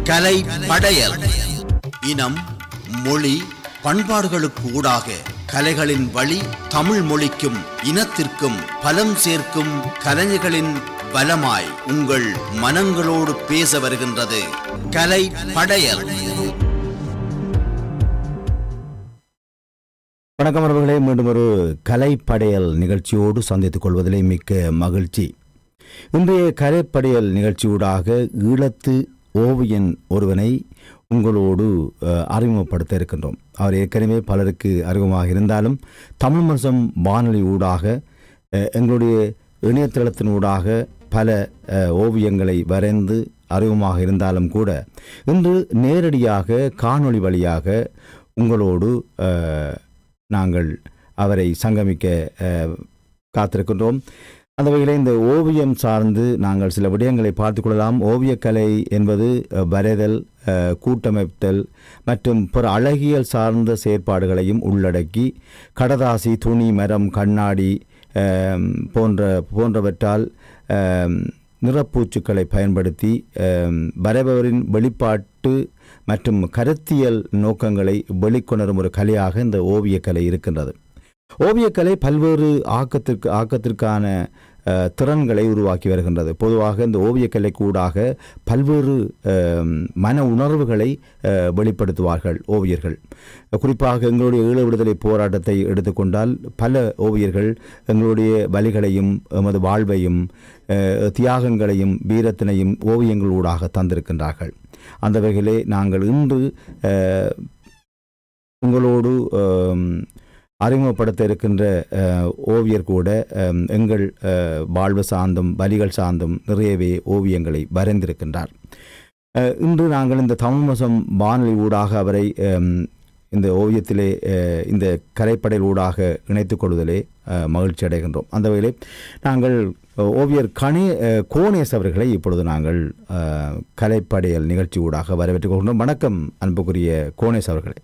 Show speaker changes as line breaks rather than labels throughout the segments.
கலை படையல் இனம் மொழி பண்பாடுகளுக்கு ஊடாக கலைகளின் வழி தமிழ் மொழிக்கும் இனத்திற்கும் பலம் சேர்க்கும் கலைஞர்களின் பலமாய் உங்கள் மனங்களோடு பேச வருகின்றது கலை படையல்
வணக்கம் அவர்களே மீண்டும் ஒரு கலைப்படையல் நிகழ்ச்சியோடு சந்தித்துக் கொள்வதிலே மிக்க மகிழ்ச்சி இன்றைய கலைப்படையல் நிகழ்ச்சியூடாக ஈழத்து ஓவியன் ஒருவனை உங்களோடு அஹ், அறிமுகப்படுத்த இருக்கின்றோம் அவர் ஏற்கனவே பலருக்கு அறிமுகமாக இருந்தாலும் தமிழ் மசம் வானொலி ஊடாக அஹ், எங்களுடைய இணையதளத்தினூடாக பல அஹ், ஓவியங்களை வரைந்து அறிமுகமாக இருந்தாலும் கூட இன்று நேரடியாக காணொளி வழியாக உங்களோடு அஹ், நாங்கள் அவரை சங்கமிக்க அஹ், காத்திருக்கின்றோம் அந்த வகையில் இந்த ஓவியம் சார்ந்து நாங்கள் சில விடயங்களை பார்த்துக் கொள்ளலாம் ஓவியக்கலை என்பது அஹ், வரைதல் அஹ், கூட்டமைத்தல் மற்றும் பிற அழகியல் சார்ந்த செயற்பாடுகளையும் உள்ளடக்கி கடதாசி துணி மரம் கண்ணாடி அஹ், போன்ற போன்றவற்றால் அஹ், நிறப்பூச்சுக்களை பயன்படுத்தி அஹ், வரைபவரின் வெளிப்பாட்டு மற்றும் கருத்தியல் நோக்கங்களை வெளிக்கொணரும் ஒரு கலையாக இந்த ஓவியக்கலை இருக்கின்றது ஓவியக்கலை பல்வேறு ஆக்கத்திற்கு ஆக்கத்திற்கான அஹ், திறன்களை உருவாக்கி வருகின்றது பொதுவாக இந்த ஓவியக்கலைக்கு ஊடாக பல்வேறு அஹ், மன உணர்வுகளை அஹ், வெளிப்படுத்துவார்கள் ஓவியர்கள் குறிப்பாக எங்களுடைய ஈழ விடுதலை போராட்டத்தை எடுத்துக்கொண்டால் பல ஓவியர்கள் எங்களுடைய வலிகளையும் எமது வாழ்வையும் அஹ், தியாகங்களையும் வீரத்தினையும் ஓவியங்களூடாக தந்திருக்கின்றார்கள் அந்த வகையிலே நாங்கள் இன்று அஹ், உங்களோடு அம், அறிமுகப்படுத்த இருக்கின்ற அஹ், ஓவியர் கூட அம், எங்கள் அஹ், வாழ்வு சார்ந்தும் வலிகள் சார்ந்தும் நிறையவே ஓவியங்களை வரைந்திருக்கின்றார் அஹ், இன்று நாங்கள் இந்த தமிழ் மசம் வானொலி ஊடாக அவரை அம், இந்த ஓவியத்திலே அஹ், இந்த கரைப்படையில் ஊடாக இணைத்துக் கொள்வதிலே அஹ், மகிழ்ச்சி அடைகின்றோம் அந்த வகையிலே நாங்கள் அஹ், ஓவியர் கணே அஹ், கோணேஸ் அவர்களை இப்பொழுது நாங்கள் அஹ், கலைப்படையல் நிகழ்ச்சி ஊடாக வரவேற்றுக் கொள்கின்றோம் வணக்கம் அன்புக்குரிய கோணேஸ் அவர்களே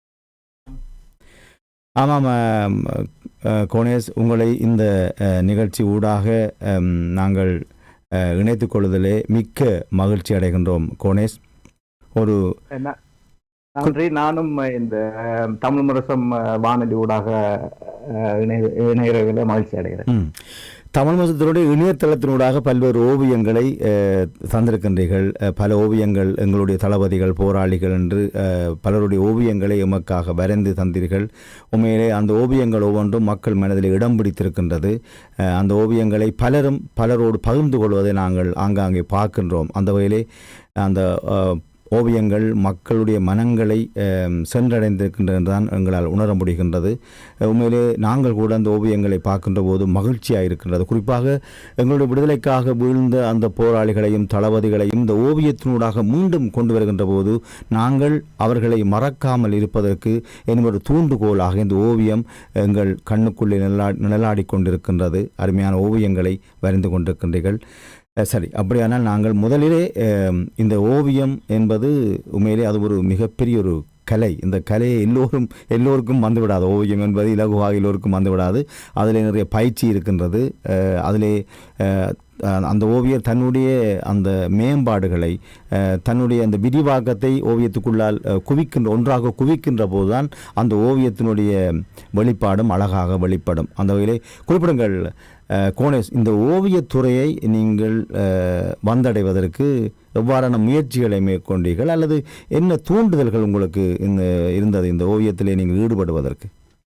ஆமாம் ஆம், அஹ், கோணேஷ் உங்களை இந்த அஹ், நிகழ்ச்சி ஊடாக அம், நாங்கள் அஹ், இணைத்துக் கொள்வதிலே மிக்க மகிழ்ச்சி அடைகின்றோம் கோணேஷ் ஒரு
ந- நன்றி நானும் இந்த அஹ், தமிழ் முரசம் அஹ், வானொலி ஊடாக அஹ், இணைய- இணையறதுல மகிழ்ச்சி அடைகிறேன்
ம். தமிழ் மசத்தினுடைய இணையதளத்தினூடாக பல்வேறு ஓவியங்களை அஹ், தந்திருக்கின்றீர்கள் அஹ், பல ஓவியங்கள் எங்களுடைய தளபதிகள் போராளிகள் என்று அஹ், பலருடைய ஓவியங்களை எமக்காக வரைந்து தந்தீர்கள் உண்மையிலே அந்த ஓவியங்கள் ஒவ்வொன்றும் மக்கள் மனதில் இடம் பிடித்திருக்கின்றது அஹ், அந்த ஓவியங்களை பலரும் பலரோடு பகிர்ந்து கொள்வதை நாங்கள் ஆங்காங்கே பார்க்கின்றோம் அந்த வகையிலே அந்த அஹ், ஓவியங்கள் மக்களுடைய மனங்களை அஹ், சென்றடைந்திருக்கின்றன தான் எங்களால் உணர முடிகின்றது அஹ், உண்மையிலே நாங்கள் கூட அந்த ஓவியங்களை பார்க்கின்ற போது மகிழ்ச்சியாக இருக்கின்றது குறிப்பாக எங்களுடைய விடுதலைக்காக வீழ்ந்த அந்த போராளிகளையும் தளபதிகளையும் இந்த ஓவியத்தினூடாக மீண்டும் கொண்டு வருகின்ற போது நாங்கள் அவர்களை மறக்காமல் இருப்பதற்கு என்னும் ஒரு தூண்டுகோலாக இந்த ஓவியம் எங்கள் கண்ணுக்குள்ளே நிலா நிழலாடி கொண்டிருக்கின்றது அருமையான ஓவியங்களை வரைந்து கொண்டிருக்கின்றீர்கள் அஹ் சரி அப்படியானால் நாங்கள் முதலிலே அஹ், இந்த ஓவியம் என்பது உண்மையிலே அது ஒரு மிகப்பெரிய ஒரு கலை இந்த கலையை எல்லோரும் எல்லோருக்கும் வந்துவிடாது ஓவியம் என்பது இலகுவாக எல்லோருக்கும் வந்துவிடாது அதில் நிறைய பயிற்சி இருக்கின்றது அஹ், அதிலே அஹ், அஹ், அந்த ஓவியர் தன்னுடைய அந்த மேம்பாடுகளை அஹ், தன்னுடைய அந்த விரிவாக்கத்தை ஓவியத்துக்குள்ளால் அஹ், குவிக்கின்ற ஒன்றாக குவிக்கின்ற போதுதான் அந்த ஓவியத்தினுடைய வெளிப்பாடும் அழகாக வெளிப்படும் அந்த வகையிலே குறிப்பிடுங்கள் அஹ், கோணேஷ் இந்த ஓவியத்துறையை நீங்கள் அஹ், வந்தடைவதற்கு எவ்வாறான முயற்சிகளை மேற்கொண்டீர்கள் அல்லது என்ன தூண்டுதல்கள் உங்களுக்கு இந்த இருந்தது இந்த ஓவியத்திலே நீங்கள் ஈடுபடுவதற்கு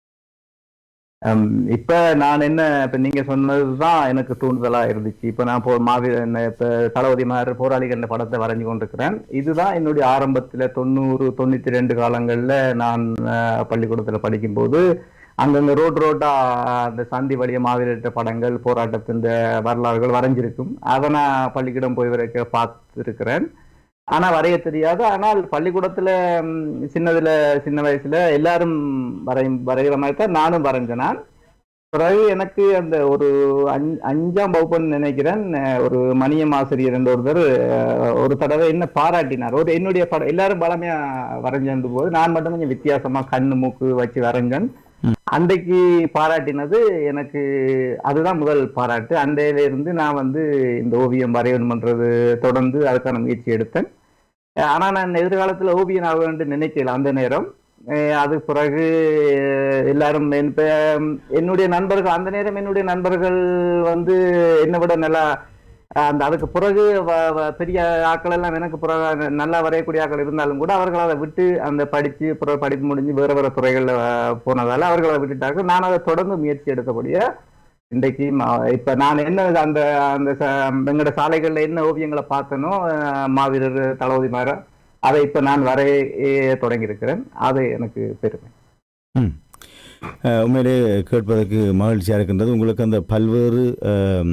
அம், இப்ப நான் என்ன இப்ப நீங்க சொன்னதுதான் எனக்கு தூண்டுதலா இருந்துச்சு இப்ப நான் போ மாவீர என்ன இப்ப தளபதி மாதிரி போராளிகள் படத்தை வரைஞ்சு கொண்டிருக்கிறேன் இதுதான் என்னுடைய ஆரம்பத்துல தொண்ணூறு தொண்ணூத்தி ரெண்டு காலங்கள்ல நான் அஹ், பள்ளிக்கூடத்துல படிக்கும்போது அங்கங்க ரோட் ரோட்டா அந்த சந்தி வழிய மாவீரற்ற படங்கள் போராட்டத்தின் வரலாறுகள் வரைஞ்சிருக்கும் அதை நான் பள்ளிக்கூடம் போய் வரைக்க பார்த்துருக்கிறேன் ஆனா வரைய தெரியாது ஆனால் பள்ளிக்கூடத்துல ம், சின்னதுல சின்ன வயசுல எல்லாரும் வரை வரைகிற மாதிரி தான் நானும் வரைஞ்சேன் நான் பிறகு எனக்கு அந்த ஒரு அஞ்- அஞ்சாம் வகுப்புன்னு நினைக்கிறேன் அஹ், ஒரு மணியம் ஆசிரியர் என்ற ஒருத்தர் அஹ், ஒரு தடவை என்ன பாராட்டினார் ஒரு என்னுடைய படம் எல்லாரும் பழமையா வரைஞ்சிருந்த போது நான் மட்டும் கொஞ்சம் வித்தியாசமா கண்ணு மூக்கு வச்சு வரைஞ்சேன் அன்றைக்கு பாராட்டினது எனக்கு அதுதான் முதல் பாராட்டு அன்றையில இருந்து நான் வந்து இந்த ஓவியம் வரையணும்ன்றது தொடர்ந்து அதுக்கான முயற்சி எடுத்தேன் அஹ் ஆனா நான் எதிர்காலத்துல ஓவியன் ஆக வேண்டும் நினைக்கல அந்த நேரம் அஹ் அது பிறகு அஹ் எல்லாரும் என் இப்ப, உம், என்னுடைய நண்பர்கள் அந்த நேரம் என்னுடைய நண்பர்கள் வந்து என்னை விட நல்லா அஹ் அந்த அதுக்கு பிறகு வ- வ- பெரிய ஆட்கள் எல்லாம் எனக்கு பிறகு ந- நல்லா வரையக்கூடிய ஆட்கள் இருந்தாலும் கூட அவர்கள் அதை விட்டு அந்த படிச்சு பிறகு படிப்பு முடிஞ்சு வேற வேற துறைகள்ல அஹ், போனதால அவர்கள் அதை விட்டுட்டார்கள் நான் அதை தொடர்ந்து முயற்சி எடுத்தபடியே இன்றைக்கு ம- இப்ப நான் என்ன அந்த அந்த ச- எங்களோட சாலைகள்ல என்ன ஓவியங்களை பார்த்தனோ அஹ், மாவீரர் தளபதி மாற அதை இப்ப நான் வரைய தொடங்கி இருக்கிறேன் அது எனக்கு பெருமை
ம் அஹ், உண்மையிலே கேட்பதற்கு மகிழ்ச்சியாக இருக்கின்றது உங்களுக்கு அந்த பல்வேறு ஆம்,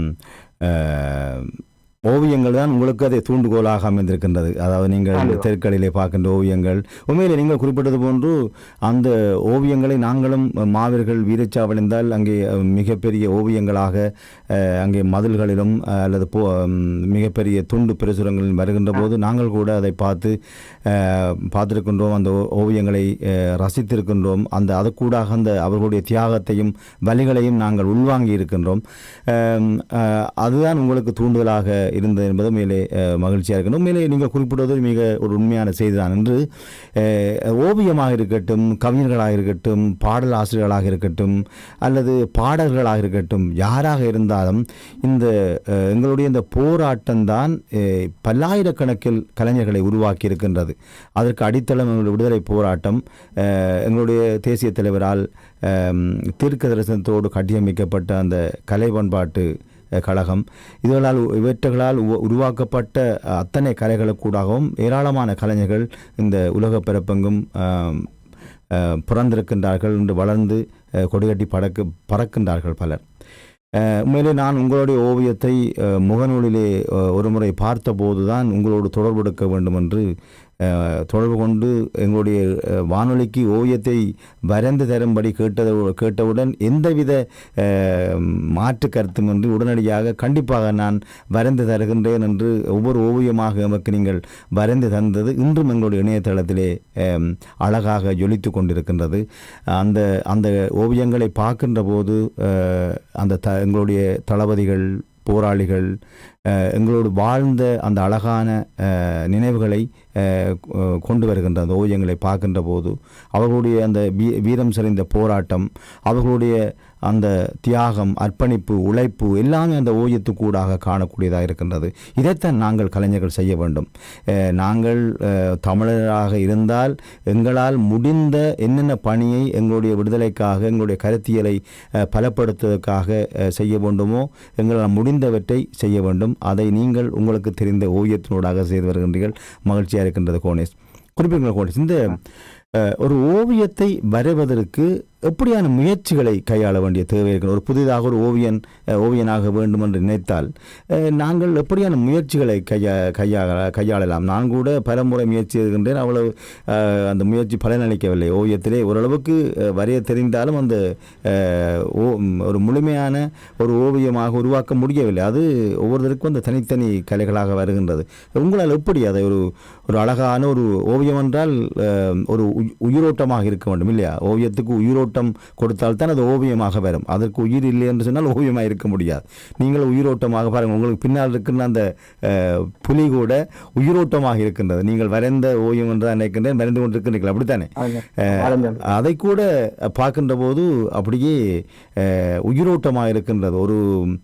ஆம், ஓவியங்கள் தான் உங்களுக்கு அதை தூண்டுகோலாக அமைந்திருக்கின்றது அதாவது நீங்கள்
கண்டிப்பா.
தெருக்களிலே பார்க்கின்ற ஓவியங்கள் உண்மையிலே நீங்கள் குறிப்பிட்டது போன்று அந்த ஓவியங்களை நாங்களும் மாவீரர்கள் வீரச்சாவடைந்தால் அங்கே அஹ், மிகப்பெரிய ஓவியங்களாக அஹ், அங்கே மதில்களிலும் அஹ், அல்லது போ ம், மிகப்பெரிய துண்டு பிரசுரங்களில் வருகின்ற போது நாங்கள் கூட அதை பார்த்து அஹ், பார்த்திருக்கின்றோம் அந்த ஓ- ஓவியங்களை அஹ், ரசித்திருக்கின்றோம் அந்த அதற்கூடாக அந்த அவர்களுடைய தியாகத்தையும் வலிகளையும் நாங்கள் உள்வாங்கி இருக்கின்றோம் அம், அஹ், அதுதான் உங்களுக்கு தூண்டுதலாக இருந்தது என்பது மேலே மகிழ்ச்சியாக இருக்கணும் மேலே நீங்கள் குறிப்பிடுவது மிக ஒரு உண்மையான செய்திதான் என்று அஹ், ஓவியமாக இருக்கட்டும் கவிஞர்களாக இருக்கட்டும் பாடல் ஆசிரியர்களாக இருக்கட்டும் அல்லது பாடல்களாக இருக்கட்டும் யாராக இருந்தாலும் இந்த அஹ், எங்களுடைய இந்த போராட்டம்தான் அஹ், பல்லாயிரக்கணக்கில் கலைஞர்களை உருவாக்கி இருக்கின்றது அதற்கு அடித்தளம் எங்களுடைய விடுதலை போராட்டம் அஹ், எங்களுடைய தேசிய தலைவரால் அம், தீர்க்க தரிசனத்தோடு கட்டியமைக்கப்பட்ட அந்த கலை பண்பாட்டு அஹ், கழகம் இதுகளால் இவற்றுகளால் உ- உருவாக்கப்பட்ட அஹ், அத்தனை கலைகளுக்கூடாகவும் ஏராளமான கலைஞர்கள் இந்த உலக பிறப்பெங்கும் ஆம், அஹ், பிறந்திருக்கின்றார்கள் என்று வளர்ந்து அஹ், கொடிகட்டி பறக்கு பறக்கின்றார்கள் பலர் அஹ், உண்மையிலே நான் உங்களுடைய ஓவியத்தை அஹ், முகநூலிலே அஹ், ஒருமுறை பார்த்தபோது தான் உங்களோடு தொடர்பு எடுக்க வேண்டும் என்று அஹ், தொடர்பு கொண்டு எங்களுடைய அஹ், வானொலிக்கு ஓவியத்தை வரைந்து தரும்படி கேட்டது கேட்டவுடன் எந்தவித அஹ், மாற்று கருத்துமின்றி உடனடியாக கண்டிப்பாக நான் வரைந்து தருகின்றேன் என்று ஒவ்வொரு ஓவியமாக எமக்கு நீங்கள் வரைந்து தந்தது இன்றும் எங்களுடைய இணையதளத்திலே அஹ், அழகாக ஜொலித்து கொண்டிருக்கின்றது அந்த அந்த ஓவியங்களை பார்க்கின்ற போது அஹ், அந்த த எங்களுடைய தளபதிகள் போராளிகள் அஹ், எங்களோடு வாழ்ந்த அந்த அழகான அஹ், நினைவுகளை அஹ், கொ- கொண்டு வருகின்ற அந்த ஓவியங்களை பார்க்கின்ற போது அவர்களுடைய அந்த வீ வீரம் செறிந்த போராட்டம் அவர்களுடைய அந்த தியாகம் அர்ப்பணிப்பு உழைப்பு எல்லாமே அந்த ஓவியத்துக்கூடாக காணக்கூடியதாக இருக்கின்றது இதைத்தான் நாங்கள் கலைஞர்கள் செய்ய வேண்டும் அஹ், நாங்கள் அஹ், தமிழராக இருந்தால் எங்களால் முடிந்த என்னென்ன பணியை எங்களுடைய விடுதலைக்காக எங்களுடைய கருத்தியலை அஹ், பலப்படுத்துவதற்காக அஹ், செய்ய வேண்டுமோ எங்களால் முடிந்தவற்றை செய்ய வேண்டும் அதை நீங்கள் உங்களுக்கு தெரிந்த ஓவியத்தினூடாக செய்து வருகின்றீர்கள் மகிழ்ச்சியாக இருக்கின்றது கோனேஷ் குறிப்பிடுங்கள் கோனேஷ் இந்த அஹ், ஒரு ஓவியத்தை வரைவதற்கு எப்படியான முயற்சிகளை கையாள வேண்டிய தேவை இருக்கிறது ஒரு புதிதாக ஒரு ஓவியன் அஹ், ஓவியனாக வேண்டும் என்று நினைத்தால் அஹ், நாங்கள் எப்படியான முயற்சிகளை கையா கையாள கையாளலாம் நான் கூட பல முறை முயற்சி இருக்கின்றேன் அவ்வளவு அஹ், அந்த முயற்சி பலனளிக்கவில்லை ஓவியத்திலே ஓரளவுக்கு அஹ், வரைய தெரிந்தாலும் அந்த அஹ், ஓ- ம், ஒரு முழுமையான ஒரு ஓவியமாக உருவாக்க முடியவில்லை அது ஒவ்வொருத்தருக்கும் அந்த தனித்தனி கலைகளாக வருகின்றது உங்களால் எப்படி அதை ஒரு ஒரு அழகான ஒரு ஓவியம் என்றால் அஹ், ஒரு உயி- உயிரோட்டமாக இருக்க வேண்டும் இல்லையா ஓவியத்துக்கு உயிரோட்டம் கொடுத்தால்தான் அது ஓவியமாக வரும் அதற்கு உயிர் இல்லை என்று சொன்னால் ஓவியமாக இருக்க முடியாது நீங்கள் உயிரோட்டமாக பாருங்கள் உங்களுக்கு பின்னால் இருக்கின்ற அந்த அஹ், புலி கூட உயிரோட்டமாக இருக்கின்றது நீங்கள் வரைந்த ஓவியம் என்று தான் நினைக்கின்றேன் வரைந்து கொண்டிருக்கிறீர்கள் அப்படித்தானே அஹ்,
வளர்ந்தது.
அதை கூட பார்க்கின்ற போது அப்படியே அஹ், உயிரோட்டமாக இருக்கின்றது ஒரு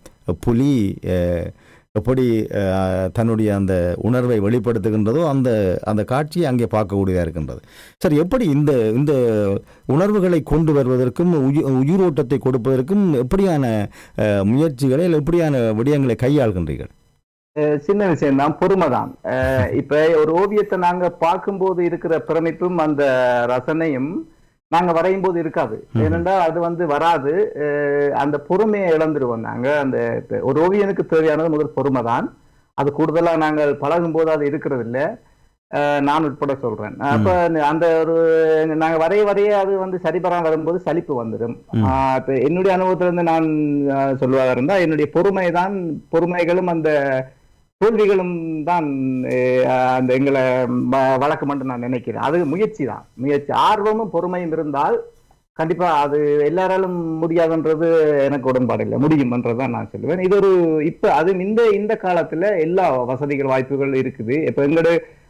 புலி அஹ், எப்படி அஹ், தன்னுடைய அந்த உணர்வை வெளிப்படுத்துகின்றதோ அந்த அந்த காட்சியை அங்கே பார்க்கக்கூடியதாக இருக்கின்றது சரி எப்படி இந்த இந்த உணர்வுகளை கொண்டு வருவதற்கும் உயி- உயிரோட்டத்தை கொடுப்பதற்கும் எப்படியான அஹ், முயற்சிகளை இல்லை எப்படியான விடயங்களை கையாள்கின்றீர்கள்
அஹ் சின்ன விஷயம் தான் பொறுமை தான் அஹ் இப்ப ஒரு ஓவியத்தை நாங்க பார்க்கும்போது இருக்கிற பிரமிப்பும் அந்த ரசனையும் நாங்க வரையும் போது இருக்காது ஏனென்றால் அது வந்து வராது அஹ் அந்த பொறுமையை இழந்துருவோம் நாங்க அந்த இப்ப ஒரு ஓவியனுக்கு தேவையானது முதல் பொறுமை தான் அது கூடுதலா நாங்கள் பழகும் போது அது இருக்கிறது இல்ல அஹ் நான் உட்பட சொல்றேன் அப்ப அந்த ஒரு நாங்க வரைய வரைய அது வந்து சரிபராம வரும்போது சலிப்பு வந்துடும்
ம்.
ஆஹ் இப்ப என்னுடைய அனுபவத்துல இருந்து நான் ஆஹ் சொல்வதாக இருந்தா என்னுடைய பொறுமை தான் பொறுமைகளும் அந்த தோல்விகளும் தான் அஹ், அந்த எங்களை வ- வழக்கம் என்று நான் நினைக்கிறேன் அது முயற்சி தான் முயற்சி ஆர்வமும் பொறுமையும் இருந்தால் கண்டிப்பா அது எல்லாராலும் முடியாதுன்றது எனக்கு உடன்பாடு இல்லை முடியும்ன்றதான் நான் சொல்லுவேன் இது ஒரு இப்ப அது இந்த இந்த காலத்துல எல்லா வசதிகள் வாய்ப்புகள் இருக்குது இப்ப எங்களோட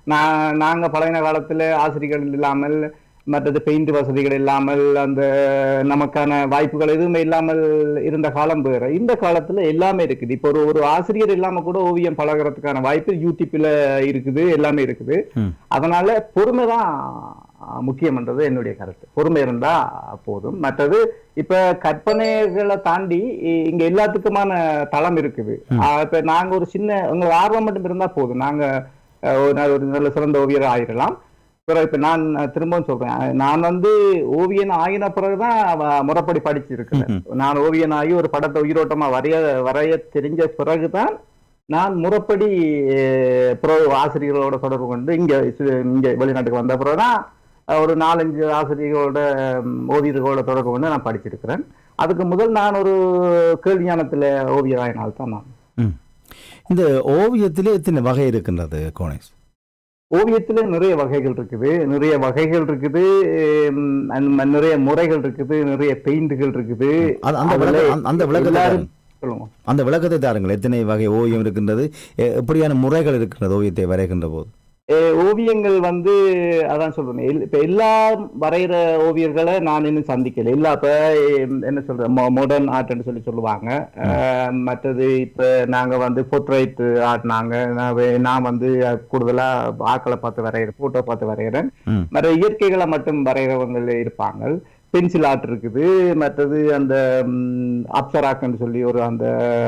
நான் நாங்க பழைய காலத்துல ஆசிரியர்கள் இல்லாமல் மற்றது பெயிண்ட் வசதிகள் இல்லாமல் அந்த நமக்கான வாய்ப்புகள் எதுவுமே இல்லாமல் இருந்த காலம் வேற இந்த காலத்துல எல்லாமே இருக்குது இப்போ ஒரு ஒரு ஆசிரியர் இல்லாம கூட ஓவியம் பழகுறதுக்கான வாய்ப்பு யூடியூப்ல இருக்குது எல்லாமே இருக்குது
ம்.
அதனால பொறுமை தான் முக்கியம்ன்றது என்னுடைய கருத்து பொறுமை இருந்தா போதும் மற்றது இப்ப கற்பனைகளை தாண்டி இ- இங்க எல்லாத்துக்குமான தளம் இருக்குது ஆஹ் இப்ப நாங்க ஒரு சின்ன உங்களுக்கு ஆர்வம் மட்டும் இருந்தா போதும் நாங்க அஹ், ஒரு நல்ல- ஒரு நல்ல சிறந்த ஓவியர் ஆயிடலாம் பிறகு இப்ப நான் திரும்பவும் சொல்றேன் அஹ், நான் வந்து ஓவியன் ஆகின பிறகுதான் அவ- முறைப்படி படிச்சிருக்கிறேன் நான் ஓவியன் ஆகி ஒரு படத்தை உயிரோட்டமா வரைய வரைய தெரிஞ்ச பிறகுதான் நான் முறைப்படி அஹ், புற ஆசிரியர்களோட தொடர்பு கொண்டு இங்க சு- இங்க வெளிநாட்டுக்கு வந்த பிறகுதான் அஹ், ஒரு நாலஞ்சு ஆசிரியர்களோட ம், ஓவியர்களோட தொடர்பு கொண்டு நான் படிச்சிருக்கிறேன் அதுக்கு முதல் நான் ஒரு கேள்வி ஞானத்துல ஓவியர் ஆயினால் தான் நான்
ம். இந்த ஓவியத்திலே எத்தனை வகை இருக்கின்றது கோனேஸ்
ஓவியத்துல நிறைய வகைகள் இருக்குது நிறைய வகைகள் இருக்குது உம், அந்த நிறைய முறைகள் இருக்குது நிறைய பெயிண்டுகள் இருக்குது
அது- அந்த
அதுல
விளக்க- அந்த- அந்த விளக்கத்தை
எல்லாரும்
தாருங்க.
சொல்லுங்க
அந்த விளக்கத்தை தாருங்கள் எத்தனை வகை ஓவியம் இருக்கின்றது எ- எப்படியான முறைகள் இருக்கின்றது ஓவியத்தை வரைகின்ற போது
அஹ் ஓவியங்கள் வந்து அதான் சொல்றேன் எல்- இப்ப எல்லா வரைகிற ஓவியர்களை நான் இன்னும் சந்திக்கல எல்லா இப்ப எம், என்ன சொல்றேன் மாடர்ன் ஆர்ட்னு சொல்லி சொல்லுவாங்க அஹ், மற்றது இப்ப நாங்க வந்து போர்ட்ரைட் ஆர்ட் நாங்க நான் வே- நான் வந்து கூடுதலா ஆக்களை பார்த்து வரைகிறேன் போட்டோ பார்த்து வரைகிறேன்
ம்.
மற்ற இயற்கைகளை மட்டும் வரைகிறவங்க இருப்பாங்க பென்சில் ஆர்ட் இருக்குது மற்றது அந்த அப்சராக்குன்னு சொல்லி ஒரு அந்த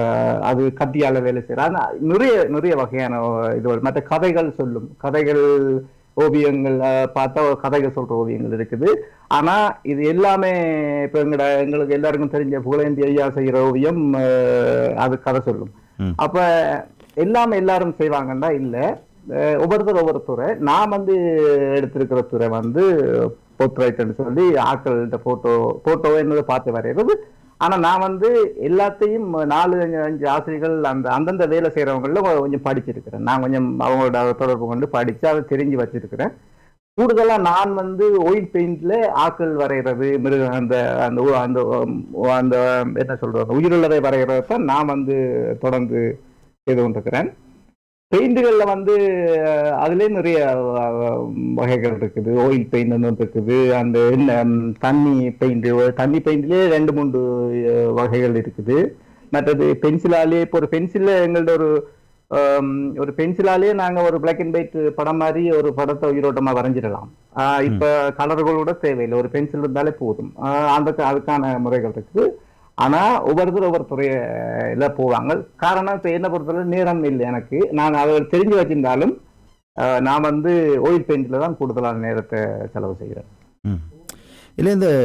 அது கத்தியால வேலை செய்யற ஆனா நிறைய நிறைய வகையான இது மற்ற கதைகள் சொல்லும் கதைகள் ஓவியங்கள் அஹ், பார்த்தா கதைகள் சொல்ற ஓவியங்கள் இருக்குது ஆனா இது எல்லாமே இப்ப எங்கட எங்களுக்கு எல்லாருக்கும் தெரிஞ்ச புகழேந்தி ஐயா செய்யற ஓவியம் அஹ், அது கதை சொல்லும்
ம்.
அப்ப எல்லாமே எல்லாரும் செய்வாங்கன்னா இல்ல அஹ், ஒவ்வொருத்தர் ஒவ்வொரு துறை நான் வந்து எடுத்திருக்கிற துறை வந்து போர்ட்ரைட்னு சொல்லி ஆட்கள்கிட்ட போட்டோ போட்டோவை என்னது பார்த்து வரைகிறது ஆனா நான் வந்து எல்லாத்தையும் நாலு அஞ்சு அஞ்சு ஆசிரியர்கள் அந்த அந்தந்த வேலை செய்யறவங்கள கொஞ்சம் படிச்சிருக்கிறேன் நான் கொஞ்சம் அவங்களோட தொடர்பு கொண்டு படிச்சு அதை தெரிஞ்சு வச்சிருக்கிறேன் கூடுதலா நான் வந்து ஆயில் பெயிண்ட்ல ஆக்கள் வரைகிறது மிருக அந்த அந்த ஊ- அந்த உம், அந்த என்ன சொல்றது உயிருள்ளதை வரைகிறத தான் நான் வந்து தொடர்ந்து செய்து கொண்டிருக்கிறேன் பெயிண்டுகள்ல வந்து அஹ், அதுலயே நிறைய அஹ், வகைகள் இருக்குது ஆயில் பெயிண்ட் ஒன்று இருக்குது அந்த என்ன ம், தண்ணி பெயிண்ட் தண்ணி பெயிண்ட்லயே ரெண்டு மூன்று அஹ், வகைகள் இருக்குது மற்றது பென்சிலாலே இப்போ ஒரு பென்சில்ல எங்கள்ட்ட ஒரு ஆம், ஒரு பென்சிலாலே நாங்க ஒரு பிளாக் அண்ட் ஒயிட் படம் மாதிரி ஒரு படத்தை உயிரோட்டமா வரைஞ்சிடலாம் ஆஹ் இப்ப கலர்கள் கூட தேவையில்லை ஒரு பென்சில் இருந்தாலே போதும் ஆஹ் அந்த அதுக்கான முறைகள் இருக்குது ஆனா ஒவ்வொருத்தர் ஒவ்வொரு துறையில போவாங்க காரணம் இப்ப என்ன பொறுத்தவரை நேரம் இல்லை எனக்கு நான் அதை தெரிஞ்சு வச்சிருந்தாலும் ஆஹ் நான் வந்து ஓயில் பெயிண்ட்ல தான் கூடுதலான நேரத்தை செலவு செய்கிறேன்
ம். இல்லை இந்த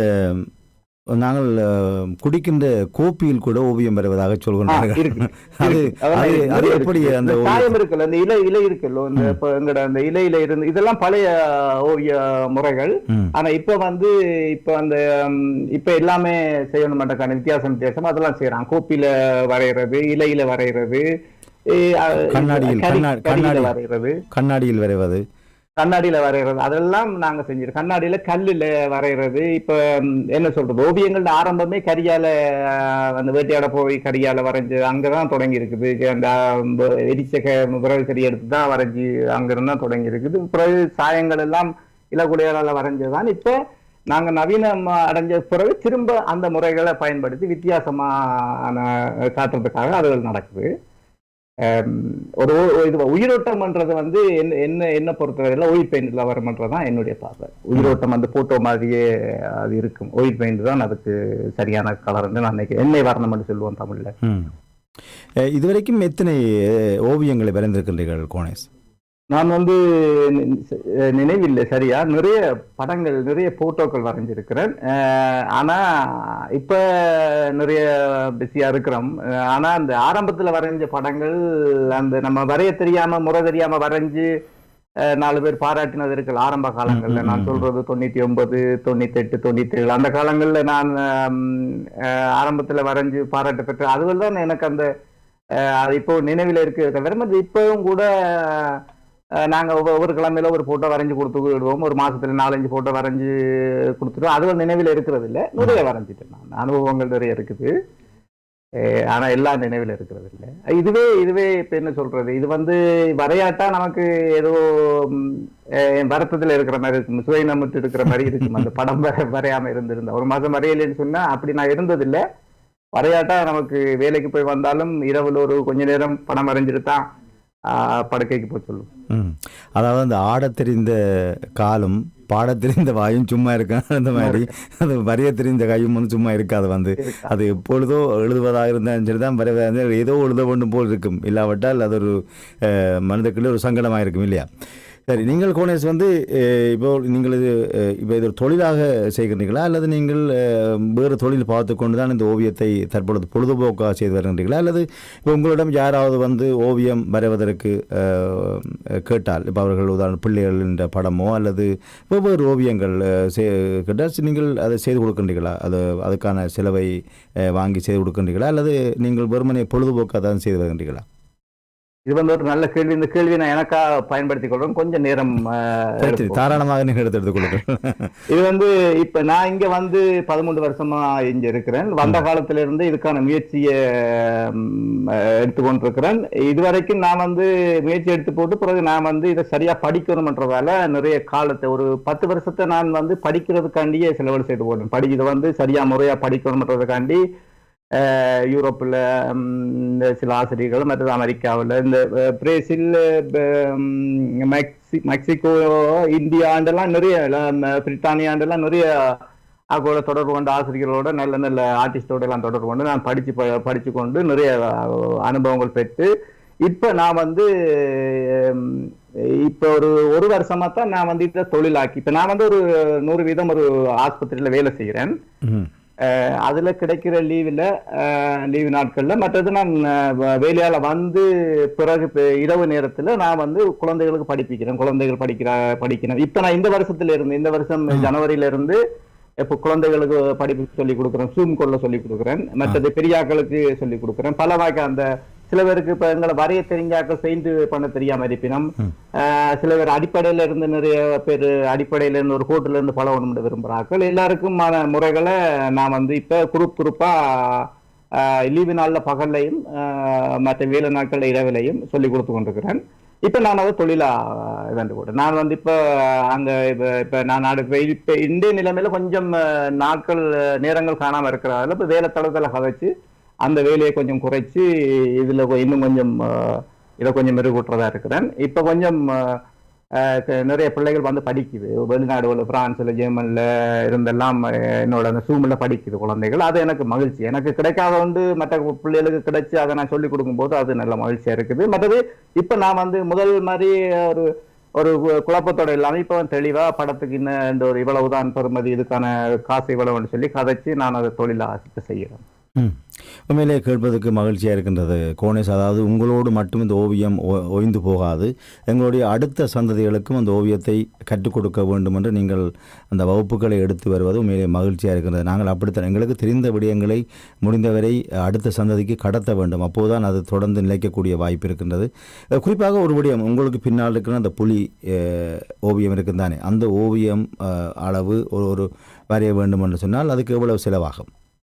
நாங்கள் அஹ், குடிக்கின்ற கோப்பியில் கூட ஓவியம் வருவதாக
ஆ,
சொல்கின்றார்கள்
இருக்கு.
அது
இருக்கு. அதெல்லாம்
அது
இருக்கு.
அது
நிறைய
எப்படி
இருக்கு.
அந்த
இந்த
ஓவியம்
சாயம் இருக்குல்ல அந்த இலை இலை இருக்குல்ல இந்த இப்ப எங்கட அந்த இலையில இருந்து இதெல்லாம் பழைய ஓவிய முறைகள்
ம்.
ஆனா இப்ப வந்து இப்ப அந்த ம், இப்ப எல்லாமே செய்யணும் மாட்டேக்கான வித்தியாசம் வித்தியாசம் அதெல்லாம் செய்யறாங்க கோப்பில வரைகிறது இலையில வரைகிறது ஏ, அ,
கண்ணாடியில்,
கரி-
கண்ணா-
கரியில
கண்ணாடி.
வரைகிறது
கண்ணாடியில் வரைவது
கண்ணாடியில வரைகிறது அதெல்லாம் நாங்க செஞ்சிருக்கோம் கண்ணாடியில கல்லுல வரைகிறது இப்ப ம், என்ன சொல்றது ஓவியங்கள் ஆரம்பமே கரியால அஹ், அந்த வேட்டையாட போய் கரியால வரைஞ்சு அங்கதான் தொடங்கி இருக்குது அந்த அஹ், எரிச்ச க- விறகு கறி எடுத்து தான் வரைஞ்சி அங்கிருந்து தான் தொடங்கி இருக்குது பிறகு சாயங்கள் எல்லாம் இலகுடையால வரைஞ்சதுதான் இப்ப நாங்க நவீனம் அடைஞ்ச பிறகு திரும்ப அந்த முறைகளை பயன்படுத்தி வித்தியாசமான காட்டுறதுக்காக அதுகள் நடக்குது ஹம், ஒரு ஒரு இது உயிரோட்டம்ன்றது வந்து என்ன என்ன என்ன பொறுத்தவரையில ஒயில் பெயிண்ட்ல வரும்ன்றதுதான் என்னுடைய பார்வை உயிரோட்டம் அந்த போட்டோ மாதிரியே அது இருக்கும் ஒயில் பெயிண்ட் தான் அதுக்கு சரியான கலர்னு நான் நினைக்கிறேன் எண்ணெய் வர்ணம்னு சொல்லுவோம் தமிழ்ல
ம். அஹ், இதுவரைக்கும் எத்தனை அஹ், ஓவியங்களை வரைந்திருக்கின்றீர்கள் கோனேஸ்
நான் வந்து நி- நி- நினைவில்லை சரியா நிறைய படங்கள் நிறைய போட்டோக்கள் வரைஞ்சிருக்கிறேன் அஹ் ஆனா இப்ப நிறைய பிஸியா இருக்கிறோம் அஹ் ஆனா அந்த ஆரம்பத்துல வரைஞ்ச படங்கள் அந்த நம்ம வரைய தெரியாம முறை தெரியாம வரைஞ்சு அஹ் நாலு பேர் பாராட்டினது இருக்குல்ல ஆரம்ப காலங்கள்ல நான் சொல்றது தொண்ணூத்தி ஒன்பது தொண்ணூத்தி எட்டு தொண்ணூத்தி ஏழு அந்த காலங்கள்ல நான் ஹம், அஹ் ஆரம்பத்துல வரைஞ்சு பாராட்டு பெற்ற அதுகள் தான் எனக்கு அந்த அஹ் அது இப்போ நினைவில் இருக்கு தவிர மற்ற இப்பவும் கூட அஹ் நாங்க ஒவ்வொரு ஒவ்வொரு கிழமையில ஒரு போட்டோ வரைஞ்சு கொடுத்து விடுவோம் ஒரு மாசத்துல நாலஞ்சு போட்டோ வரைஞ்சு கொடுத்துருவோம் அதுவும் நினைவில் இருக்கிறது இல்ல நிறைய வரைஞ்சிட்டேன் நான் அனுபவங்கள் நிறைய இருக்குது அஹ் ஆனா எல்லாம் நினைவில் இருக்கிறது இல்லை இதுவே இதுவே இப்ப என்ன சொல்றது இது வந்து வரையாட்டா நமக்கு ஏதோ ம், அஹ் வருத்தத்துல இருக்கிற மாதிரி இருக்கும் சுவை நம்மட்டு இருக்கிற மாதிரி இருக்கும் அந்த படம் வர வரையாம இருந்திருந்தா ஒரு மாசம் வரையலைன்னு சொன்னா அப்படி நான் இருந்ததில்லை வரையாட்டா நமக்கு வேலைக்கு போய் வந்தாலும் இரவுல ஒரு கொஞ்ச நேரம் படம் வரைஞ்சிட்டு தான் ஆஹ், படுக்கைக்கு போய் சொல்லும்
ம் அதாவது அந்த ஆடத் தெரிந்த காலும் பாடத் தெரிந்த வாயும் சும்மா இருக்கான் அந்த மாதிரி அது வரைய தெரிந்த கையும் வந்து சும்மா இருக்காது வந்து அது எப்பொழுதோ எழுதுவதாக இருந்தாலும் சரி தான் வரைவதாக இருந்தாலும் ஏதோ எழுத வேண்டும் போல் இருக்கும் இல்லாவிட்டால் அது ஒரு அஹ், மனதுக்குள்ளே ஒரு சங்கடமாக இருக்கும் இல்லையா சரி நீங்கள் கோனேஸ் வந்து அஹ், இப்போ நீங்கள் இது அஹ், இப்போ இது ஒரு தொழிலாக செய்கிறீர்களா அல்லது நீங்கள் அஹ், வேறு தொழில் பார்த்து கொண்டு தான் இந்த ஓவியத்தை தற்பொழுது பொழுதுபோக்காக செய்து வருகின்றீர்களா அல்லது இப்போ உங்களிடம் யாராவது வந்து ஓவியம் வரைவதற்கு அஹ், கேட்டால் இப்போ அவர்கள் உதாரண பிள்ளைகள் என்ற படமோ அல்லது வெவ்வேறு ஓவியங்கள் அஹ், செய்- கேட்டால் நீங்கள் அதை செய்து கொடுக்கின்றீர்களா அது அதுக்கான செலவை அஹ், வாங்கி செய்து கொடுக்கின்றீர்களா அல்லது நீங்கள் வெறுமனே பொழுதுபோக்காக தான் செய்து வருகின்றீர்களா
இது வந்து ஒரு நல்ல கேள்வி இந்த கேள்வியை நான் எனக்கா பயன்படுத்திக் கொள்றேன் கொஞ்சம் நேரம் ஆஹ்,
சரி, சரி
எடுக்கும்.
தாராளமாக நீங்கள் எடுத்து எடுத்துக்கொள்ளுங்கள்
இது வந்து இப்ப நான் இங்க வந்து பதிமூன்று வருஷமா இங்க இருக்கிறேன் வந்த காலத்துல இருந்து இதுக்கான முயற்சியை ம், எடுத்துக்கொண்டிருக்கிறேன் இதுவரைக்கும் நான் வந்து முயற்சி எடுத்து போட்டு பிறகு நான் வந்து இதை சரியா படிக்கணும்ன்றதால நிறைய காலத்தை ஒரு பத்து வருஷத்தை நான் வந்து படிக்கிறதுக்காண்டியே செலவு செய்து போட்டேன் படி இதை வந்து சரியா முறையா படிக்கணும்ன்றதுக்காண்டி அஹ், யூரோப்ல ம், இந்த சில ஆசிரியர்கள் மற்றது அமெரிக்காவில் இந்த அஹ், பிரேசில் ப- ம், மெக்சி மெக்சிகோ இந்தியாண்டெல்லாம் நிறைய எல்லாம், பிரித்தானியாண்டெல்லாம் நிறைய அவங்களோட தொடர்பு கொண்ட ஆசிரியர்களோட நல்ல நல்ல ஆர்டிஸ்டோட எல்லாம் தொடர்பு கொண்டு நான் படிச்சு ப- படிச்சு கொண்டு நிறைய அஹ், அனுபவங்கள் பெற்று இப்ப நான் வந்து ம், இப்ப ஒரு ஒரு வருஷமா தான் நான் வந்து இதை தொழிலாக்கி இப்ப நான் வந்து ஒரு நூறு வீதம் ஒரு ஆஸ்பத்திரியில வேலை செய்கிறேன்
ம்
அஹ் அதுல கிடைக்கிற லீவுல லீவு நாட்கள்ல மற்றது நான் அஹ், வ- வேலையால வந்து பிறகு இப்ப இரவு நேரத்துல நான் வந்து குழந்தைகளுக்கு படிப்பிக்கிறேன் குழந்தைகள் படிக்கிற படிக்கிறேன் இப்ப நான் இந்த வருஷத்துல இருந்து இந்த வருஷம் ஜனவரியில இருந்து இப்போ குழந்தைகளுக்கு படிப்பு சொல்லி கொடுக்குறேன் ஜூம் கொள்ள சொல்லி கொடுக்குறேன் மற்றது பெரியாக்களுக்கு சொல்லி கொடுக்குறேன் பல வகை அந்த சில பேருக்கு இப்ப எங்களை வரைய தெரிஞ்சாக்கள் பெயிண்ட் பண்ண தெரியாம இருப்பினும் ஆஹ் சில பேர் அடிப்படையில இருந்து நிறைய பேர் அடிப்படையில இருந்து ஒரு கோட்டுல இருந்து பழகணும்னு விரும்புறாக்கள் எல்லாருக்குமான முறைகளை நான் வந்து இப்ப குரூப் குரூப்பா லீவு நாள்ல பகல்லையும் ஆஹ் மற்ற வேலை நாட்கள்ல இரவிலையும் சொல்லி கொடுத்து கொண்டிருக்கிறேன் இப்ப நான் அதை தொழிலா இதாண்டு கூட நான் வந்து இப்ப அங்க இப்ப இப்ப நான் நாடு இப்ப இப்ப இந்திய நிலைமையில கொஞ்சம் ஆஹ், நாட்கள் ஆஹ், நேரங்கள் காணாம இருக்கிறதால இப்ப வேலை தளத்துல கதைச்சு அந்த வேலையை கொஞ்சம் குறைச்சு இதுல கொ- இன்னும் கொஞ்சம் ஆஹ், இதை கொஞ்சம் மெருகூட்டுறதா இருக்கிறேன் இப்ப கொஞ்சம் ஆஹ், ஆஹ், க- நிறைய பிள்ளைகள் வந்து படிக்குது வெளிநாடுகள் பிரான்ஸ்ல ஜெர்மன்ல இருந்தெல்லாம் ஆஹ், என்னோட அந்த சூமில் படிக்குது குழந்தைகள் அது எனக்கு மகிழ்ச்சி எனக்கு கிடைக்காத வந்து மற்ற பிள்ளைகளுக்கு கிடைச்சு அதை நான் சொல்லி கொடுக்கும்போது அது நல்ல மகிழ்ச்சியா இருக்குது மற்றது இப்ப நான் வந்து முதல் மாதிரி ஒரு ஒரு கு- குழப்பத்தோட இல்லாம இப்ப வந்து தெளிவா படத்துக்கு இன்னும் இந்த ஒரு இவ்வளவுதான் பெறுமதி இதுக்கான காசு இவ்வளவுன்னு சொல்லி கதைச்சு நான் அதை தொழிலா செய்யறேன்
ம். உண்மையிலே கேட்பதற்கு மகிழ்ச்சியாக இருக்கின்றது கோணேஷ் அதாவது உங்களோடு மட்டும் இந்த ஓவியம் ஓ- ஓய்ந்து போகாது எங்களுடைய அடுத்த சந்ததிகளுக்கும் அந்த ஓவியத்தை கற்றுக் கொடுக்க வேண்டும் என்று நீங்கள் அந்த வகுப்புகளை எடுத்து வருவது உண்மையிலே மகிழ்ச்சியாக இருக்கின்றது நாங்கள் அப்படித்தான் எங்களுக்கு தெரிந்த விடயங்களை முடிந்தவரை அடுத்த சந்ததிக்கு கடத்த வேண்டும் அப்போதுதான் அது தொடர்ந்து நிலைக்கக்கூடிய வாய்ப்பு இருக்கின்றது அஹ் குறிப்பாக ஒரு விடயம் உங்களுக்கு பின்னால் இருக்கிற அந்த புலி அஹ், ஓவியம் இருக்குது தானே அந்த ஓவியம் அஹ், அளவு ஒரு ஒரு வரைய வேண்டும் என்று சொன்னால் அதுக்கு எவ்வளவு செலவாகும்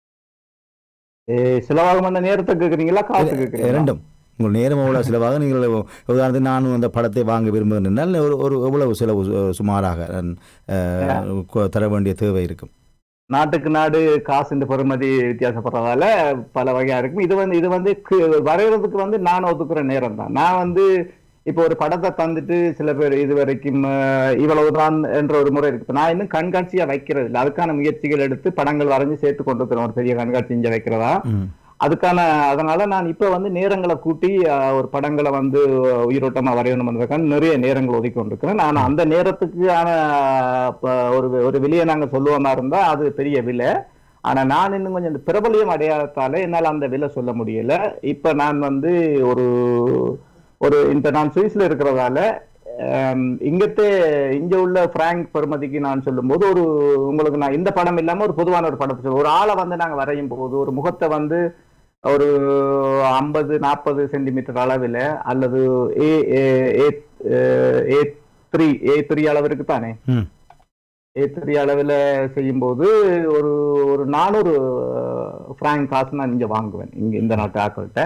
ஏ, செலவாகும் அந்த நேரத்தை கேக்குறீங்களா காசு கேக்குறீங்களா
இரண்டும் உங்கள் நேரம் எவ்வளவு செலவாக நீங்கள் உதாரணத்துக்கு நானும் அந்த படத்தை வாங்க விரும்புகின்றனால் ஒரு ஒரு எவ்வளவு செலவு சு- சுமாராக நான், அஹ், கொ- தர வேண்டிய தேவை இருக்கும்
நாட்டுக்கு நாடு காசு இந்த பெறுமதி வித்தியாசப்படுறதால பல வகையா இருக்கும் இது வந்து இது வந்து கு- வரைகிறதுக்கு வந்து நான் ஒதுக்குற நேரம் தான் நான் வந்து இப்போ ஒரு படத்தை தந்துட்டு சில பேர் இது வரைக்கும் அஹ், இவ்வளவுதான் என்ற ஒரு முறை இருக்கு இப்ப நான் இன்னும் கண்காட்சியா வைக்கிறது இல்லை அதுக்கான முயற்சிகள் எடுத்து படங்கள் வரைஞ்சு சேர்த்து கொண்டு இருக்கிறேன் ஒரு பெரிய கண்காட்சி இங்க வைக்கிறதா
ம்.
அதுக்கான அதனால நான் இப்ப வந்து நேரங்களை கூட்டி அஹ், ஒரு படங்களை வந்து உயிரோட்டமா வரையணும்ன்றதுக்கான நிறைய நேரங்கள் ஒதுக்கி கொண்டிருக்கிறேன் நான் அந்த நேரத்துக்கான அஹ், ஒரு ஒரு விலையை நாங்க சொல்லுவோமா இருந்தா அது பெரிய விலை ஆனா நான் இன்னும் கொஞ்சம் இந்த பிரபலியம் அடையாளத்தால என்னால அந்த விலை சொல்ல முடியல இப்ப நான் வந்து ஒரு ஒரு இந்த நான் சுவிஸ்ல இருக்கிறதால ஹம், இங்கத்தே இங்க உள்ள பிராங்க் பெருமதிக்கு நான் சொல்லும்போது ஒரு உங்களுக்கு நான் இந்த படம் இல்லாம ஒரு பொதுவான ஒரு படத்தை சொல்லுவேன். ஒரு ஆளை வந்து நாங்க வரையும் போது ஒரு முகத்தை வந்து ஒரு ஐம்பது நாற்பது சென்டிமீட்டர் அளவில் அல்லது ஏ ஏ த்ரீ ஏ த்ரீ அளவிற்கு தானே
ம்.
ஏ த்ரீ அளவில் செய்யும்போது ஒரு ஒரு நானூறு ஃப்ராங்க் காசு நான் இங்க வாங்குவேன் இங்க இந்த நாட்டு ஆக்கள்கிட்ட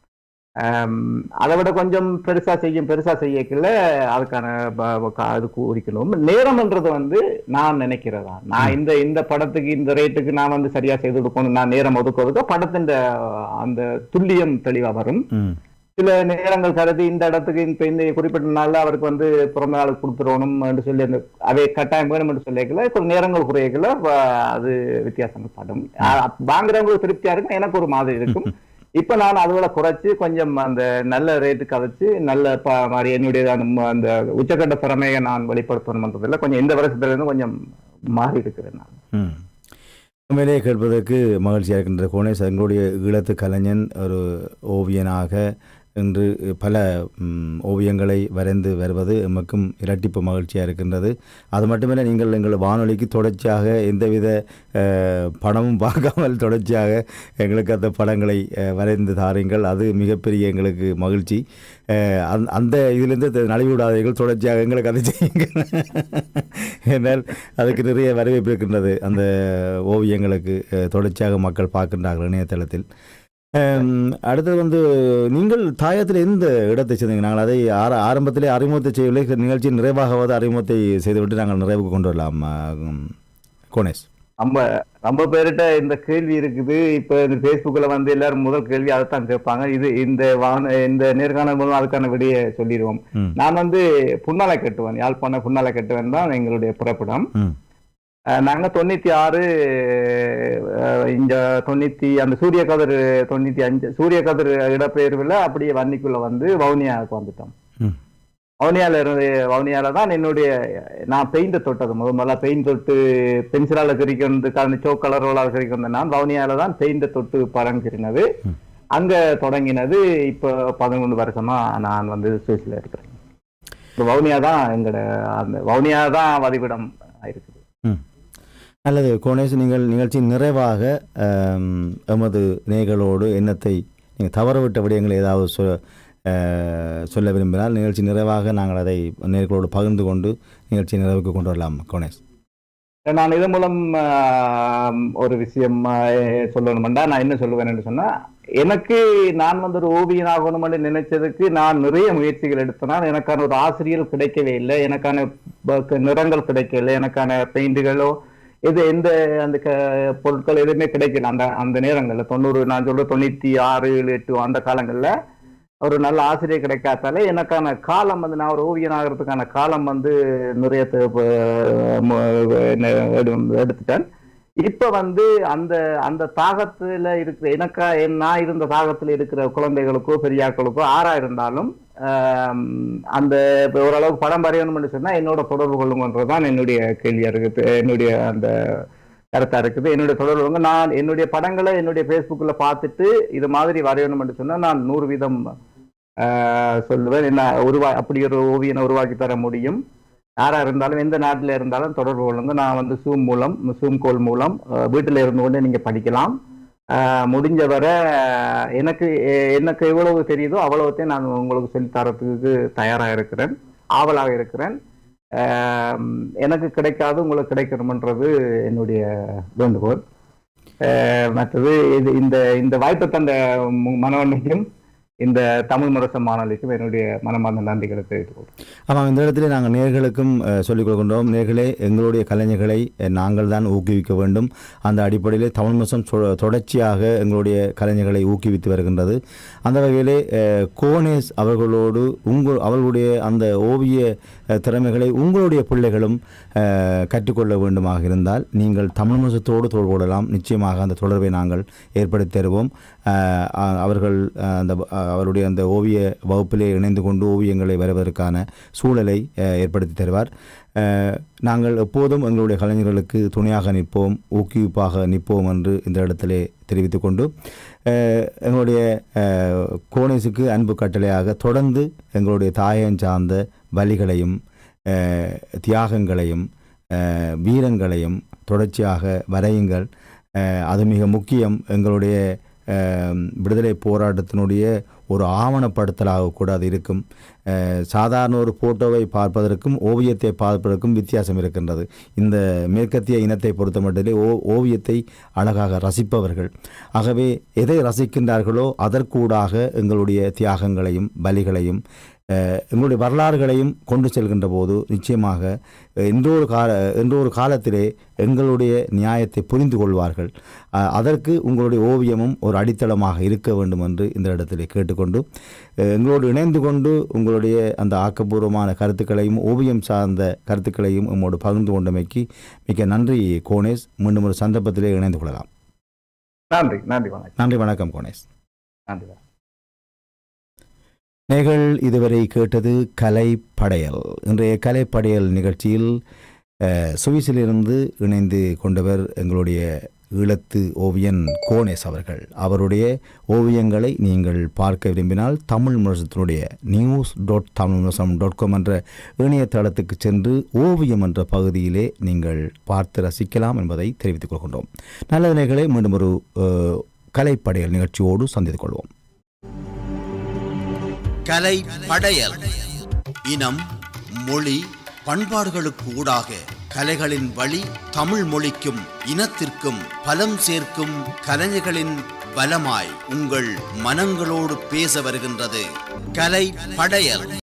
அதை விட கொஞ்சம் பெருசா செய்யும் பெருசா செய்யக்கல அதுக்கான ப- ப- கா- அது குறிக்கணும் நேரம்ன்றது வந்து நான் நினைக்கிறதா நான் இந்த இந்த படத்துக்கு இந்த ரேட்டுக்கு நான் வந்து சரியா செய்து கொடுக்கணும் நான் நேரம் ஒதுக்குவதுக்கு படத்தின் அந்த துல்லியம் தெளிவா வரும்
ம்
சில நேரங்கள் கருதி இந்த இடத்துக்கு இப்ப இந்த குறிப்பிட்ட நாள்ல அவருக்கு வந்து பிறந்த நாளுக்கு கொடுத்துடணும் என்று சொல்லி அந்த அவை கட்டாயம் வேணும் என்று சொல்லிக்கல சில நேரங்கள் குறையக்கல வ- அது வித்தியாசங்கள் படும் அஹ் வாங்குறவங்களுக்கு திருப்தியா இருக்கும் எனக்கு ஒரு மாதிரி இருக்கும் இப்ப நான் அதுகளை குறைச்சு கொஞ்சம் அந்த நல்ல ரேட்டுக்கு வச்சு நல்ல ப- மாதிரி என்னுடைய அந்த ம- அந்த உச்சக்கட்ட திறமையை நான் வெளிப்படுத்தணும்ன்றதுல கொஞ்சம் இந்த வருஷத்துல இருந்து கொஞ்சம் மாறி இருக்கிறேன் நான்
ம் உண்மையிலே கேட்பதற்கு மகிழ்ச்சியாக இருக்கின்ற கோணேஷ் எங்களுடைய ஈழத்து கலைஞன் ஒரு ஓவியனாக இன்று பல ம், ஓவியங்களை வரைந்து வருவது எமக்கும் இரட்டிப்பு மகிழ்ச்சியாக இருக்கின்றது அது மட்டுமல்ல நீங்கள் எங்கள் வானொலிக்கு தொடர்ச்சியாக எந்தவித அஹ், பணமும் பார்க்காமல் தொடர்ச்சியாக எங்களுக்கு அந்த படங்களை அஹ், வரைந்து தாருங்கள் அது மிகப்பெரிய எங்களுக்கு மகிழ்ச்சி அஹ், அந்த அந்த இதிலிருந்து நலிவிடாதீர்கள் தொடர்ச்சியாக எங்களுக்கு அதை செய்யுங்கள் ஏனால் அதுக்கு நிறைய வரவேற்பு இருக்கின்றது அந்த ஓவியங்களுக்கு அஹ், தொடர்ச்சியாக மக்கள் பார்க்கின்றார்கள் இணையதளத்தில் அம், அடுத்தது வந்து நீங்கள் தாயத்தில் எந்த இடத்தை சேர்ந்தீங்க நாங்கள் அதை ஆர ஆரம்பத்திலே அறிமுகத்தை செய்யவில்லை நிகழ்ச்சி நிறைவாகவாது அறிமுகத்தை செய்துவிட்டு நாங்கள் நிறைவுக்கு கொண்டு வரலாம் அஹ், கோணேஷ்
நம்ம நம்ம பேர்கிட்ட இந்த கேள்வி இருக்குது இப்ப இந்த Facebookல வந்து எல்லாரும் முதல் கேள்வி அதைத்தான் கேட்பாங்க இது இந்த வான இந்த நேர்காணல் மூலம் அதுக்கான விடையை சொல்லிடுவோம்
ம்
நான் வந்து புன்னாலை கட்டுவேன் யாழ்ப்பாண புன்னாலை கட்டுவேன் தான் எங்களுடைய பிறப்பிடம்
ம்
அஹ் நாங்க தொண்ணூத்தி ஆறு அஹ் இந்த தொண்ணூத்தி அந்த சூரிய கதிர் தொண்ணூத்தி அஞ்சு சூரிய கதிர் இடப்பெயர்வுல அப்படியே வன்னிக்குள்ள வந்து வவுனியாவுக்கு வந்துட்டோம்
ம்
வவுனியால இருந்து வவுனியால தான் என்னுடைய நான் பெயிண்ட் தொட்டது முதல் முதல்ல பெயிண்ட் தொட்டு பென்சிலால கறிக்கிறது அந்த சோக் கலரோலால் கறிக்கிறது நான் வவுனியால தான் பெயிண்ட் தொட்டு படம் கிரினது
ம்.
அங்க தொடங்கினது இப்போ பதினொன்று வருஷமா நான் வந்து சுவிஸ்ல இருக்கிறேன் இந்த வவுனியா தான் எங்களோட அந்த வவுனியா தான் வதிவிடம் இருக்குது
ம் நல்லது கோணேஷ் நீங்கள் நிகழ்ச்சி நிறைவாக அம், எமது நேயர்களோடு எண்ணத்தை நீங்கள் தவறவிட்ட விடயங்களை ஏதாவது சொ அஹ், சொல்ல விரும்பினால் நிகழ்ச்சி நிறைவாக நாங்கள் அதை நேர்களோடு பகிர்ந்து கொண்டு நிகழ்ச்சி நிறைவுக்கு கொண்டு வரலாம் கோணேஷ்
நான் இதன் மூலம் ஆஹ், ஒரு விஷயம் ஆஹ், சொல்லணுமெண்டா நான் என்ன சொல்லுவேன்னு சொன்னா எனக்கு நான் வந்து ஒரு ஓவியன் ஆகணும்னு நினைச்சதுக்கு நான் நிறைய முயற்சிகள் எடுத்தனால் எனக்கான ஒரு ஆசிரியர் கிடைக்கவே இல்லை எனக்கான ப- நிறங்கள் கிடைக்கல எனக்கான பெயிண்டுகளோ இது எந்த அந்த க- பொருட்கள் எதுவுமே கிடைக்கல அந்த அந்த நேரங்கள்ல தொண்ணூறு நான் சொல்ற தொண்ணூத்தி ஆறு ஏழு எட்டு அந்த காலங்கள்ல ஒரு நல்ல ஆசிரியர் கிடைக்காதால எனக்கான காலம் வந்து நான் ஒரு ஓவியன் ஆகிறதுக்கான காலம் வந்து நிறைய தே- ப- ம- என்ன எடு- எடுத்துட்டேன் இப்ப வந்து அந்த அந்த தாகத்துல இருக்கிற எனக்கா நான் இருந்த தாகத்துல இருக்கிற குழந்தைகளுக்கோ பெரியாக்களுக்கோ ஆறா இருந்தாலும் ஆம், அந்த இப்ப ஓரளவுக்கு படம் வரையணும்னு சொன்னா என்னோட தொடர்பு கொள்ளுங்கன்றதுதான் என்னுடைய கேள்வியா இருக்குது என்னுடைய அந்த கருத்தா இருக்குது என்னுடைய தொடர்பு கொள்ளுங்க. நான் என்னுடைய படங்களை என்னுடைய Facebookல பார்த்துட்டு இது மாதிரி வரையணும்னு சொன்னா நான் நூறு வீதம் ஆஹ், சொல்லுவேன் என்ன உருவா அப்படி ஒரு ஓவியனை உருவாக்கி தர முடியும் யாரா இருந்தாலும் எந்த நாட்டில் இருந்தாலும் தொடர்பு கொள்ளுங்க நான் வந்து சூம் மூலம் சூம் கோல் மூலம் அஹ், வீட்டில் இருந்து கொண்டு நீங்க படிக்கலாம் அஹ், முடிஞ்ச வரை அஹ், எனக்கு எ- எனக்கு எவ்வளவு தெரியுதோ அவ்வளவுத்தையும் நான் உங்களுக்கு சொல்லித் தரத்துக்கு தயாராக இருக்கிறேன் ஆவலாக இருக்கிறேன் அஹ், எனக்கு கிடைக்காது உங்களுக்கு கிடைக்கணும்ன்றது என்னுடைய வேண்டுகோள் அஹ், மற்றது இது இந்த இந்த வாய்ப்பை தந்த மு- மனோன்மைக்கும் இந்த தமிழ் முரச மாணவிக்கும் என்னுடைய மனமார்ந்த நன்றிகளை தெரிவித்துக் கொள்கிறேன்.
ஆமாம் இந்த இடத்துல நாங்கள் நேர்களுக்கும் சொல்லிக் கொடுக்கின்றோம் நேர்களே எங்களுடைய கலைஞர்களை அஹ், நாங்கள் தான் ஊக்குவிக்க வேண்டும் அந்த அடிப்படையிலே தமிழ் மசம் சொ- தொடர்ச்சியாக எங்களுடைய கலைஞர்களை ஊக்குவித்து வருகின்றது அந்த வகையிலே அஹ், கோனேஸ் அவர்களோடு உங்கள் அவர்களுடைய அந்த ஓவிய அஹ், திறமைகளை உங்களுடைய பிள்ளைகளும் அஹ், கற்றுக்கொள்ள வேண்டுமாக இருந்தால் நீங்கள் தமிழ் மசத்தோடு தொடர்பு கொள்ளலாம் நிச்சயமாக அந்த தொடர்பை நாங்கள் ஏற்படுத்தி தருவோம் அஹ், அ- அவர்கள் அஹ், அந்த அஹ், அவருடைய அந்த ஓவிய வகுப்பிலே இணைந்து கொண்டு ஓவியங்களை வரைவதற்கான சூழலை அஹ், ஏற்படுத்தி தருவார் அஹ், நாங்கள் எப்போதும் எங்களுடைய கலைஞர்களுக்கு துணையாக நிற்போம் ஊக்குவிப்பாக நிற்போம் என்று இந்த இடத்திலே தெரிவித்துக் கொண்டு அஹ், எங்களுடைய அஹ், கோணேசுக்கு அன்பு கட்டளையாக தொடர்ந்து எங்களுடைய தாயம் சார்ந்த வலிகளையும் அஹ், தியாகங்களையும் அஹ், வீரங்களையும் தொடர்ச்சியாக வரையுங்கள் அஹ், அது மிக முக்கியம் எங்களுடைய அஹ், விடுதலை போராட்டத்தினுடைய ஒரு ஆவணப்படுத்தலாக கூட அது இருக்கும் அஹ், சாதாரண ஒரு ஃபோட்டோவை பார்ப்பதற்கும் ஓவியத்தை பார்ப்பதற்கும் வித்தியாசம் இருக்கின்றது இந்த மேற்கத்திய இனத்தை பொறுத்த மட்டிலே ஓ ஓவியத்தை அழகாக ரசிப்பவர்கள் ஆகவே எதை ரசிக்கின்றார்களோ அதற்கூடாக எங்களுடைய தியாகங்களையும் பலிகளையும் அஹ், எங்களுடைய வரலாறுகளையும் கொண்டு செல்கின்ற போது நிச்சயமாக அஹ், இன்றொரு கால இன்றொரு காலத்திலே எங்களுடைய நியாயத்தை புரிந்து கொள்வார்கள் அஹ், அதற்கு உங்களுடைய ஓவியமும் ஒரு அடித்தளமாக இருக்க வேண்டும் என்று இந்த இடத்திலே கேட்டுக்கொண்டு அஹ், எங்களோடு இணைந்து கொண்டு உங்களுடைய அந்த ஆக்கப்பூர்வமான கருத்துக்களையும் ஓவியம் சார்ந்த கருத்துக்களையும் உம்மோடு பகிர்ந்து கொண்டமைக்கு மிக்க நன்றி கோனேஷ் மீண்டும் ஒரு சந்தர்ப்பத்திலே இணைந்து கொள்ளலாம்
நன்றி நன்றி வணக்கம்
நன்றி வணக்கம் கோனேஷ்
நன்றி வணக்கம்
நீங்கள் இதுவரை கேட்டது கலை படையல் இன்றைய கலை படையல் நிகழ்ச்சியில் அஹ், சுவிஸிலிருந்து இணைந்து கொண்டவர் எங்களுடைய ஈழத்து ஓவியன் கோனேஸ் அவர்கள் அவருடைய ஓவியங்களை நீங்கள் பார்க்க விரும்பினால் தமிழ் முரசத்தினுடைய news dot Tamil Murasam dot com என்ற இணையதளத்துக்கு சென்று ஓவியம் என்ற பகுதியிலே நீங்கள் பார்த்து ரசிக்கலாம் என்பதை தெரிவித்துக் கொள்கின்றோம் நல்ல நிலைகளை மீண்டும் ஒரு அஹ், கலைப்படையல் நிகழ்ச்சியோடு சந்தித்துக் கொள்வோம்
கலை படையல் இனம் மொழி பண்பாடுகளுக்கு ஊடாக கலைகளின் வழி தமிழ் மொழிக்கும் இனத்திற்கும் பலம் சேர்க்கும் கலைஞர்களின் பலமாய் உங்கள் மனங்களோடு பேச வருகின்றது கலை படையல்